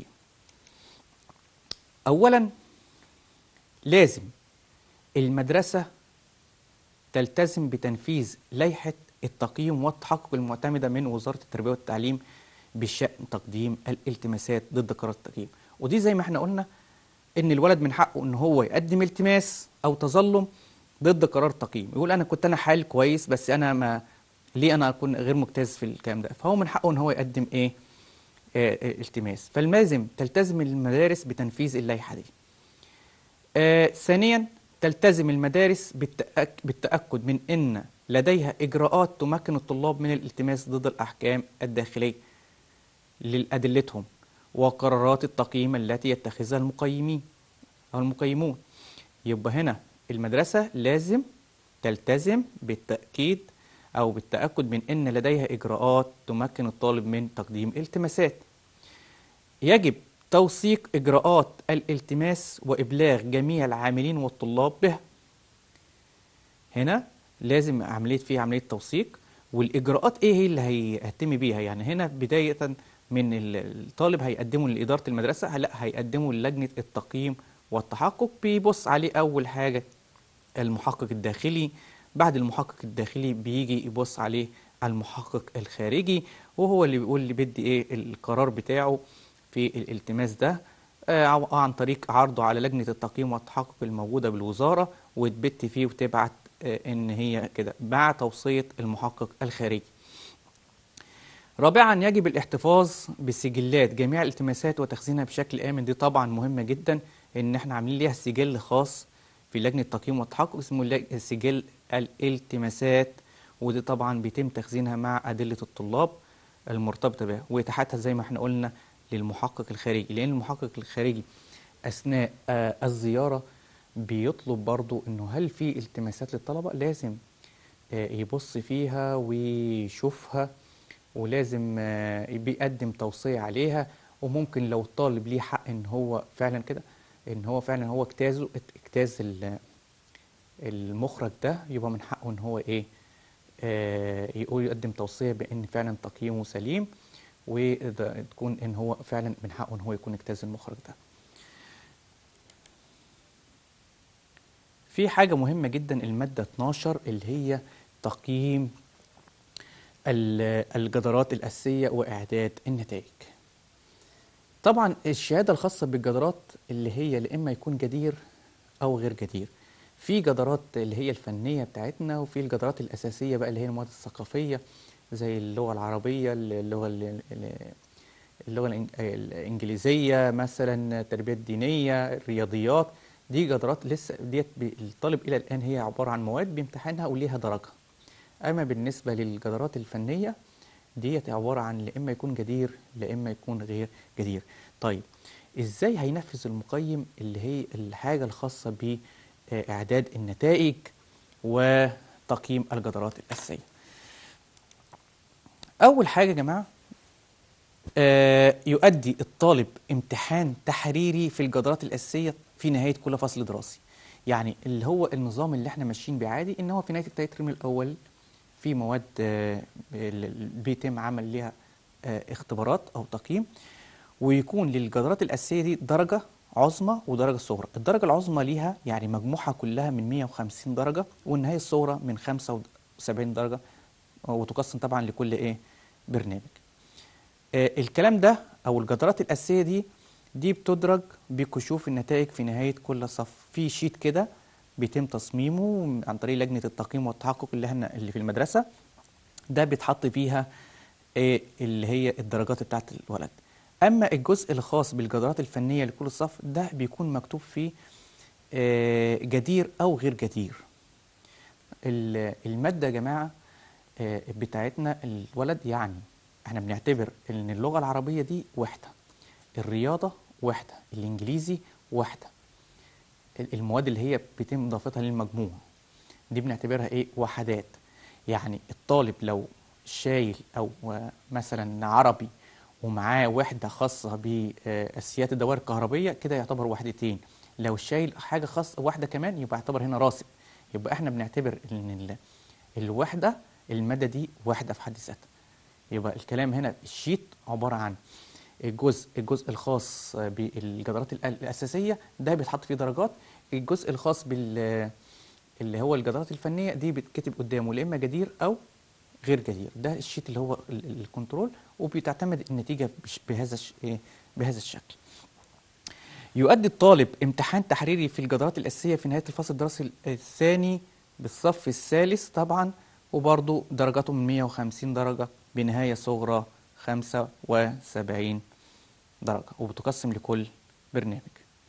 اولا لازم المدرسة تلتزم بتنفيذ لائحة التقييم والتحقق المعتمدة من وزارة التربية والتعليم بشأن تقديم الالتماسات ضد قرار التقييم ودي زي ما احنا قلنا ان الولد من حقه ان هو يقدم التماس او تظلم ضد قرار التقييم يقول انا كنت انا حال كويس بس انا ما ليه انا اكون غير مجتاز في الكلام ده فهو من حقه ان هو يقدم ايه آه آه التماس فلازم تلتزم المدارس بتنفيذ اللائحه دي آه ثانيا تلتزم المدارس بالتأك بالتأكد من أن لديها إجراءات تمكن الطلاب من الالتماس ضد الأحكام الداخلية لأدلتهم وقرارات التقييم التي يتخذها المقيمين أو المقيمون يبقى هنا المدرسة لازم تلتزم بالتأكيد أو بالتأكد من أن لديها إجراءات تمكن الطالب من تقديم التماسات يجب توثيق إجراءات الالتماس وإبلاغ جميع العاملين والطلاب بها هنا لازم عملية فيه عملية توثيق والإجراءات إيه هي اللي هيهتم بيها يعني هنا بداية من الطالب هيقدمه لإدارة المدرسة لا هيقدمه للجنة التقييم والتحقق بيبص عليه أول حاجة المحقق الداخلي بعد المحقق الداخلي بيجي يبص عليه المحقق الخارجي وهو اللي بيقول لي بدي ايه القرار بتاعه في الالتماس ده آه عن طريق عرضه على لجنة التقييم والتحقق الموجودة بالوزارة وتبت فيه وتبعت آه، ان هي كده مع توصية المحقق الخارجي رابعا يجب الاحتفاظ بسجلات جميع الالتماسات وتخزينها بشكل آمن دي طبعا مهمة جدا ان احنا عاملين ليها سجل خاص في لجنة التقييم والتحقق اسمه لج- سجل الالتماسات ودي طبعا بيتم تخزينها مع أدلة الطلاب المرتبطة بها ويتحدث زي ما احنا قلنا للمحقق الخارجي لأن المحقق الخارجي أثناء آه، الزيارة بيطلب برضو انه هل في التماسات للطلبة لازم آه، يبص فيها ويشوفها ولازم آه، بيقدم توصية عليها وممكن لو الطالب ليه حق ان هو فعلا كده ان هو فعلا هو اجتازه اجتاز ال- المخرج ده يبقى من حقه ان هو ايه آه، يقول يقدم توصية بان فعلا تقييمه سليم وتكون ان هو فعلا من حقه ان هو يكون اجتاز المخرج ده في حاجة مهمة جدا المادة 12 اللي هي تقييم ال- الجدارات الأساسية وإعداد النتائج طبعا الشهادة الخاصة بالجدارات اللي هي يا إما يكون جدير أو غير جدير في جدارات اللي هي الفنية بتاعتنا وفي الجدارات الأساسية بقى اللي هي المواد الثقافية زي اللغة العربية اللغة ال- ال- اللغة الإنج- الإنجليزية مثلا التربية الدينية الرياضيات دي جدارات لسه ديت بي- الطالب إلى الآن هي عبارة عن مواد بيمتحنها وليها درجة أما بالنسبة للجدارات الفنية ديت عبارة عن لا إما يكون جدير لا إما يكون غير جدير طيب إزاي هينفذ المقيم اللي هي الحاجة الخاصة بإعداد النتائج وتقييم الجدارات الأساسية أول حاجة يا جماعة آه، يؤدي الطالب امتحان تحريري في الجدارات الأساسية في نهاية كل فصل دراسي يعني اللي هو النظام اللي احنا ماشيين بيه عادي ان هو في نهاية الترم الأول في مواد آه، ال- بيتم عمل ليها آه، اختبارات أو تقييم ويكون للجدارات الأساسية دي درجة عظمى ودرجة صغرى الدرجة العظمى ليها يعني مجموعها كلها من 150 درجة والنهاية الصغرى من 75 درجة وتقسم طبعا لكل ايه برنامج آه، الكلام ده او الجدارات الاساسيه دي دي بتدرج بكشوف النتائج في نهايه كل صف في شيت كده بيتم تصميمه عن طريق لجنه التقييم والتحقق اللي احنا اللي في المدرسه ده بيتحط فيها آه، اللي هي الدرجات بتاعت الولد اما الجزء الخاص بالجدارات الفنيه لكل صف ده بيكون مكتوب فيه آه، جدير او غير جدير ال- المادة يا جماعة آه، بتاعتنا الولد يعني احنا بنعتبر ان اللغة العربية دي وحدة الرياضة وحدة الانجليزي وحدة ال- المواد اللي هي بيتم اضافتها للمجموع دي بنعتبرها ايه وحدات يعني الطالب لو شايل او آه، مثلا عربي ومعاه وحدة خاصة بأساسيات الدوائر الكهربية كده يعتبر وحدتين لو شايل حاجة خاصة واحدة كمان يبقى يعتبر هنا راسب يبقى احنا بنعتبر ان ال- الوحدة المادة دي وحدة في حد ذاتها يبقى الكلام هنا الشيت عبارة عن الجزء الجزء الخاص بالجدارات الأ- الأساسية ده بيتحط فيه درجات الجزء الخاص بال اللي هو الجدارات الفنية دي بتكتب قدامه يا إما جدير أو غير جدير ده الشيت اللي هو ال- ال- الكنترول وبتعتمد النتيجة بش- بهذا الش- إيه؟ بهذا الشكل يؤدي الطالب امتحان تحريري في الجدارات الأساسية في نهاية الفصل الدراسي الثاني بالصف الثالث طبعا وبرضه درجاته من 150 درجة بنهاية صغرى 75 درجة وبتقسم لكل برنامج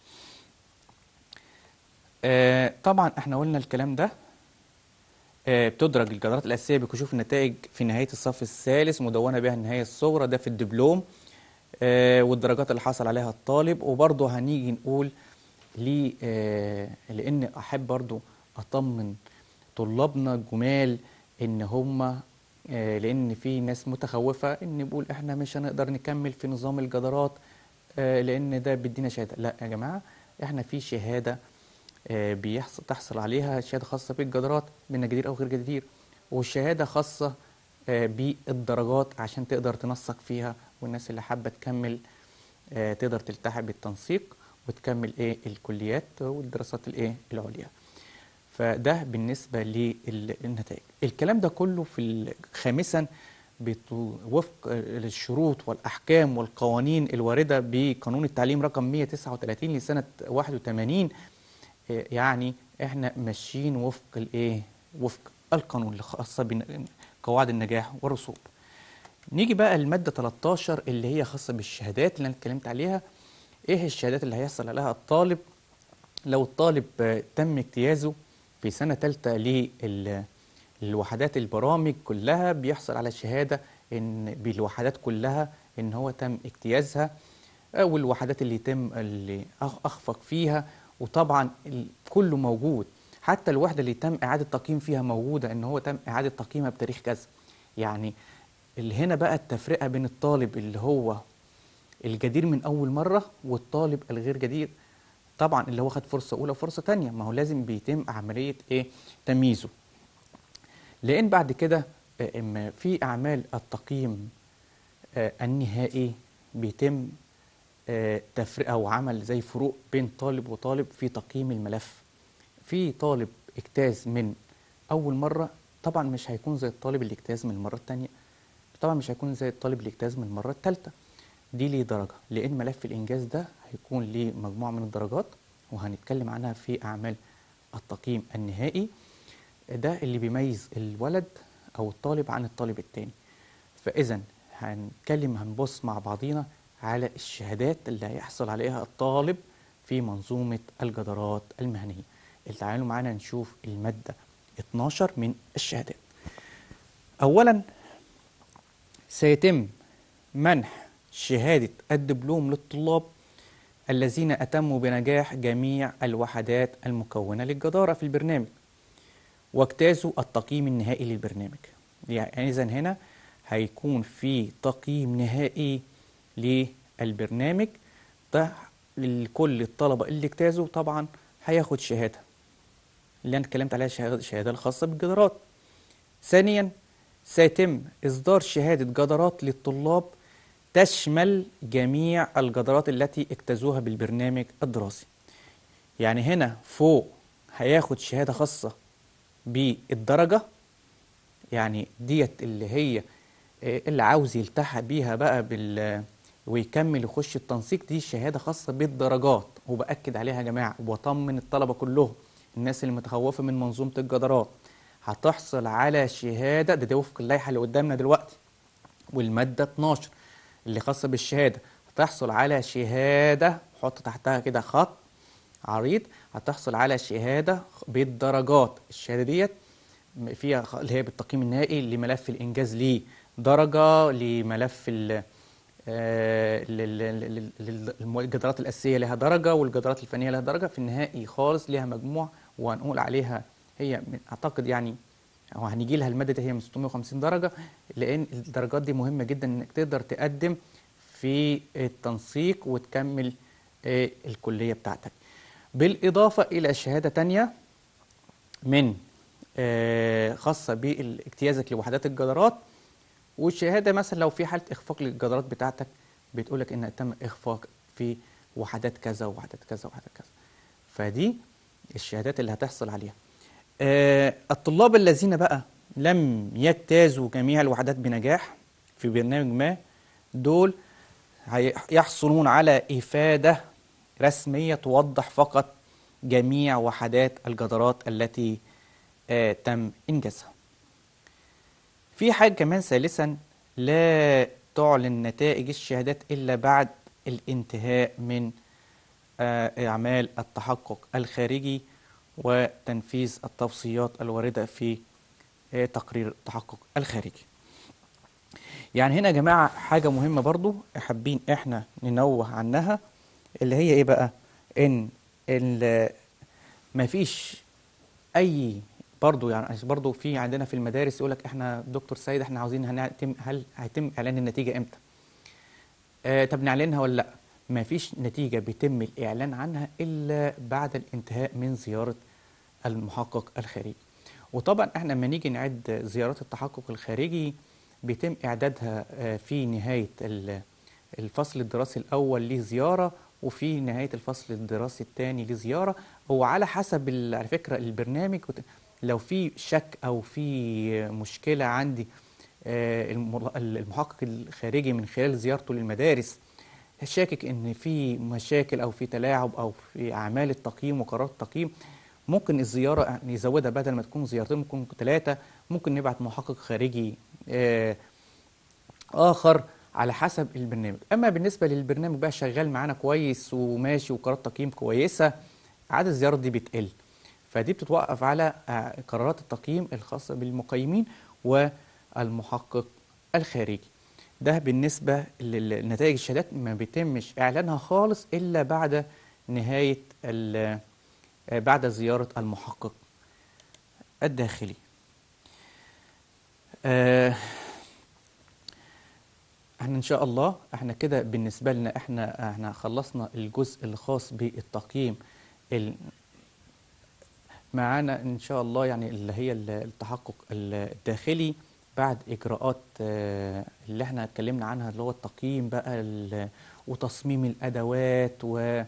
آه طبعا احنا قلنا الكلام ده آه بتدرج الجدارات الأساسية بكشوف النتائج في نهاية الصف الثالث مدونة بها النهاية الصغرى ده في الدبلوم آه والدرجات اللي حصل عليها الطالب وبرضه هنيجي نقول ليه آه لأن أحب برضه أطمن طلابنا الجمال إن هم آه لأن في ناس متخوفة إن بيقول إحنا مش هنقدر نكمل في نظام الجدارات آه لأن ده بيدينا شهادة لا يا جماعة إحنا في شهادة آه، بيحصل تحصل عليها شهادة خاصة بالجدارات من جدير أو غير جدير وشهادة خاصة آه، بالدرجات عشان تقدر تنسق فيها والناس اللي حابة تكمل آه، تقدر تلتحق بالتنسيق وتكمل ايه الكليات والدراسات الايه العليا فده بالنسبة للنتائج الكلام ده كله في ال- خامسا بت- وفق الشروط والأحكام والقوانين الواردة بقانون التعليم رقم 139 لسنة 81 يعني احنا ماشيين وفق الايه وفق القانون الخاص بقواعد النجاح والرسوب نيجي بقى المادة 13 اللي هي خاصة بالشهادات اللي انا اتكلمت عليها ايه الشهادات اللي هيحصل عليها الطالب لو الطالب آه، تم اجتيازه في سنة تالتة للوحدات البرامج كلها بيحصل على شهادة ان بالوحدات كلها ان هو تم اجتيازها او الوحدات اللي يتم اللي أخ- اخفق فيها وطبعا ال- كله موجود حتى الوحدة اللي تم اعادة تقييم فيها موجودة ان هو تم اعادة تقييمها بتاريخ كذا يعني اللي هنا بقى التفرقة بين الطالب اللي هو الجدير من أول مرة والطالب الغير جدير طبعا اللي هو خد فرصة أولى وفرصة تانية ما هو لازم بيتم عملية إيه تمييزه لأن بعد كده آه، إما في أعمال التقييم آه، النهائي بيتم آه، تفرقة وعمل زي فروق بين طالب وطالب في تقييم الملف في طالب اجتاز من أول مرة طبعا مش هيكون زي الطالب اللي اجتاز من المرة التانية طبعا مش هيكون زي الطالب اللي اجتاز من المرة التالتة دي ليه درجة لأن ملف الإنجاز ده هيكون ليه مجموعة من الدرجات وهنتكلم عنها في أعمال التقييم النهائي ده اللي بيميز الولد أو الطالب عن الطالب التاني فإذا هنتكلم هنبص مع بعضينا على الشهادات اللي هيحصل عليها الطالب في منظومة الجدارات المهنية تعالوا معانا نشوف المادة 12 من الشهادات أولا سيتم منح شهادة الدبلوم للطلاب الذين أتموا بنجاح جميع الوحدات المكونة للجدارة في البرنامج واجتازوا التقييم النهائي للبرنامج يعني إذا هنا هيكون في تقييم نهائي للبرنامج ده لكل الطلبة اللي اجتازوا طبعا هياخد شهادة اللي أنا اتكلمت عليها شهادة الشهادة الخاصة بالجدارات ثانيا سيتم إصدار شهادة جدارات للطلاب تشمل جميع الجدارات التي اجتازوها بالبرنامج الدراسي يعني هنا فوق هياخد شهادة خاصة بالدرجة يعني ديت اللي هي آه، اللي عاوز يلتحق بيها بقى بال ويكمل يخش التنسيق دي شهادة خاصة بالدرجات وبأكد عليها يا جماعة وبطمن الطلبة كلهم الناس اللي متخوفة من منظومة الجدارات هتحصل على شهادة ده, ده وفق اللائحة اللي قدامنا دلوقتي والمادة 12 اللي خاصة بالشهادة هتحصل على شهادة حط تحتها كده خط عريض هتحصل على شهادة بالدرجات الشهادة ديت فيها خ- اللي هي بالتقييم النهائي لملف الإنجاز ليه درجة لملف ال آه، لل- لل- لل- لل- الجدارات الأساسية لها درجة والجدارات الفنية لها درجة في النهائي خالص لها مجموع وهنقول عليها هي من أعتقد يعني أو هنيجي لها المادة دي هي من 650 درجة لأن الدرجات دي مهمة جدا إنك تقدر تقدم في التنسيق وتكمل آه، الكلية بتاعتك بالإضافة إلى شهادة تانية من آه، خاصة باجتيازك لوحدات الجدارات والشهادة مثلا لو في حالة إخفاق للجدارات بتاعتك بتقولك إن تم إخفاق في وحدات كذا وحدات كذا وحدات كذا فدي الشهادات اللي هتحصل عليها آه، الطلاب الذين بقى لم يجتازوا جميع الوحدات بنجاح في برنامج ما دول هي- يحصلون على إفادة رسمية توضح فقط جميع وحدات الجدارات التي آه، تم إنجازها في حاجة كمان ثالثا لا تعلن نتائج الشهادات إلا بعد الانتهاء من آه، أعمال التحقق الخارجي وتنفيذ التوصيات الواردة في آه، تقرير التحقق الخارجي يعني هنا يا جماعة حاجة مهمة برضو حابين احنا ننوه عنها اللي هي ايه بقى ان ال- مفيش اي برضو يعني برضو في عندنا في المدارس يقول لك احنا دكتور سيد احنا عاوزين هنتم هل هيتم اعلان النتيجة امتى آه طب نعلنها ولا لا مفيش نتيجة بيتم الإعلان عنها إلا بعد الانتهاء من زيارة المحقق الخارجي وطبعا احنا لما نيجي نعد زيارات التحقق الخارجي بيتم إعدادها آه، في نهاية ال- الفصل الدراسي الأول ليه زيارة وفي نهاية الفصل الدراسي الثاني ليه زيارة وعلى حسب ال- على فكرة البرنامج وت- لو في شك أو في مشكلة عندي آه، المر- المحقق الخارجي من خلال زيارته للمدارس شاكك ان في مشاكل او في تلاعب او في اعمال التقييم وقرارات التقييم ممكن الزيارة نزودها بدل ما تكون زيارتين ممكن ثلاثة ممكن نبعت محقق خارجي آه، آخر على حسب البرنامج أما بالنسبة للبرنامج بقى شغال معانا كويس وماشي وقرارات تقييم كويسة عدد الزيارات دي بتقل فدي بتتوقف على آه، قرارات التقييم الخاصة بالمقيمين والمحقق الخارجي ده بالنسبة لنتائج الشهادات ما بيتمش إعلانها خالص إلا بعد نهاية ال- آه، بعد زيارة المحقق الداخلي آه، احنا ان شاء الله احنا كده بالنسبه لنا احنا احنا خلصنا الجزء الخاص بالتقييم ال- معانا ان شاء الله يعني اللي هي ال- التحقق الداخلي بعد اجراءات آه، اللي احنا اتكلمنا عنها اللي هو التقييم بقى ال- وتصميم الادوات و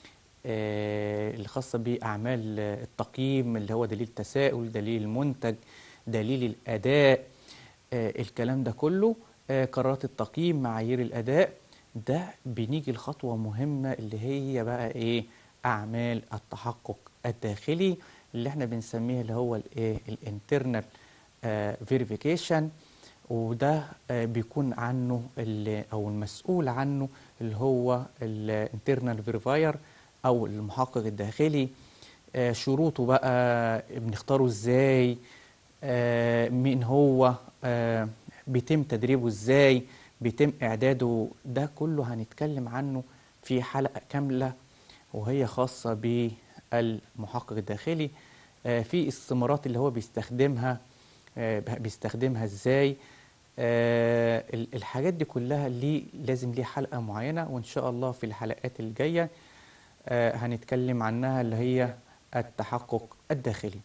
آه، الخاصة بأعمال التقييم اللي هو دليل التساؤل دليل المنتج دليل الأداء آه، الكلام ده كله آه، قرارات التقييم معايير الأداء ده بنيجي لخطوة مهمة اللي هي بقى إيه أعمال التحقق الداخلي اللي احنا بنسميها اللي هو الإيه الانترنال فيريفيكيشن وده آه، بيكون عنه ال- او المسؤول عنه اللي هو الانترنال فيريفاير او المحقق الداخلي آه، شروطه بقى بنختاره ازاي آه، مين هو آه، بيتم تدريبه ازاي بيتم اعداده ده كله هنتكلم عنه في حلقة كاملة وهي خاصة بالمحقق الداخلي آه، في استمارات اللي هو بيستخدمها آه، بيستخدمها ازاي آه، ال- الحاجات دي كلها ليه لازم ليه حلقة معينة وإن شاء الله في الحلقات الجاية آه، هنتكلم عنها اللي هي التحقق الداخلي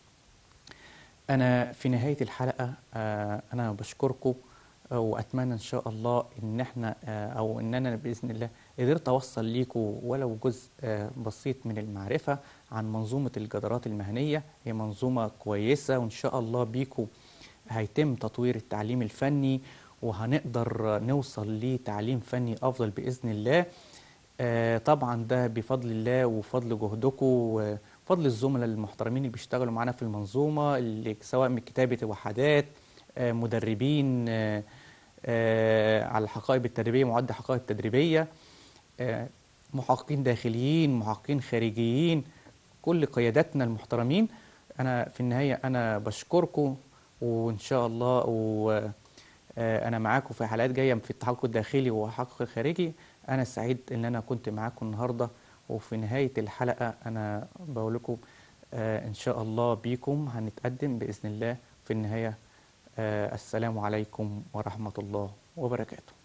أنا في نهاية الحلقة آه، أنا بشكركم آه، وأتمنى إن شاء الله إن إحنا آه، أو إن أنا بإذن الله قدرت أوصل ليكم ولو جزء آه، بسيط من المعرفة عن منظومة الجدارات المهنية هي منظومة كويسة وإن شاء الله بيكم هيتم تطوير التعليم الفني وهنقدر نوصل لتعليم فني أفضل بإذن الله آه، طبعا ده بفضل الله وفضل جهدكم وفضل الزملاء المحترمين اللي بيشتغلوا معانا في المنظومة اللي سواء من كتابة وحدات آه، مدربين آه، آه، على الحقائب التدريبية معد حقائب تدريبية آه، محققين داخليين محققين خارجيين كل قياداتنا المحترمين أنا في النهاية أنا بشكركم وإن شاء الله وأنا معاكم في حلقات جاية في التحقق الداخلي والتحقق الخارجي أنا سعيد إن أنا كنت معاكم النهاردة وفي نهاية الحلقة أنا بقول لكم آه، إن شاء الله بيكم هنتقدم بإذن الله في النهاية آه، السلام عليكم ورحمة الله وبركاته